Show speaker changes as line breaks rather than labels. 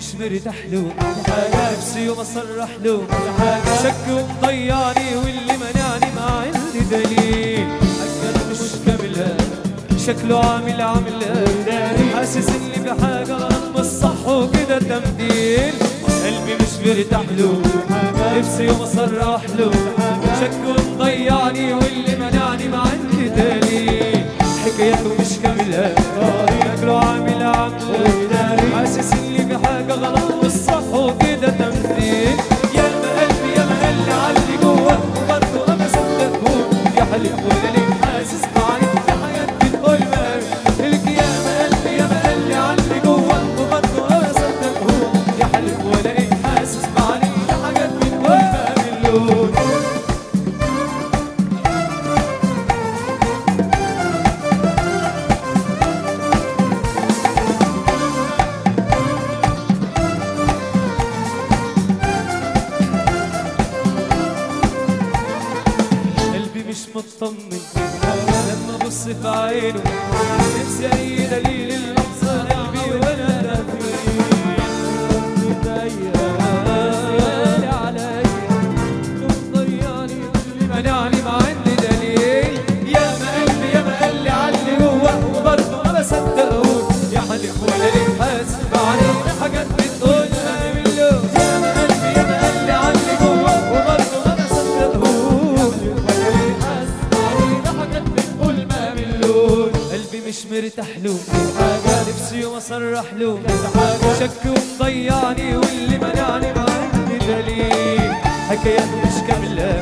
مش مرتاح له نفسي وما صرح له شك ومضيعني واللي منعني ما عندي دليل حقا مش كاملة شكله عامل عامل حاسس اني بحاجة غلط مش صح وكده تمثيل قلبي مش مرتاح له نفسي وما صرح له شك ومضيعني واللي منعني ما عندي دليل حكايته مش كاملة شكله عامل عامل حاسس اني بحاجة غلط مش صح وكده تمثيل يا ما قلبي يا ما قلبي علي جوه وبرضه انا صدقه يا حلف ولا ليه حاسس معاك في حاجات بتقول ما لك يا ما قلبي يا ما قلبي علي جوه وبرضه انا صدقه يا حلف ولا ايه حاسس معاك في حاجات بتقول ما باللون قلبي مش مطمن لما ابص في عينه نفسي اي دليل اللحظه قلبي وانا دافي منعني ما عندي دليل يا ما قلبي يا ما قلبي علي جوه وبرضه ما بصدقه يا حلف ولا ليه حاسب عليه حاجات بتقول انا بالله يا ما قلبي يا ما قلبي علي جوه وبرضه ما بصدقه يا حلف ولا ليه حاسب عليه حاجات بتقول ما باللون قلبي مش مرتاح له حاجة نفسي وما صرح له شك ومضيعني واللي منعني ما عندي دليل حكايات مش كاملة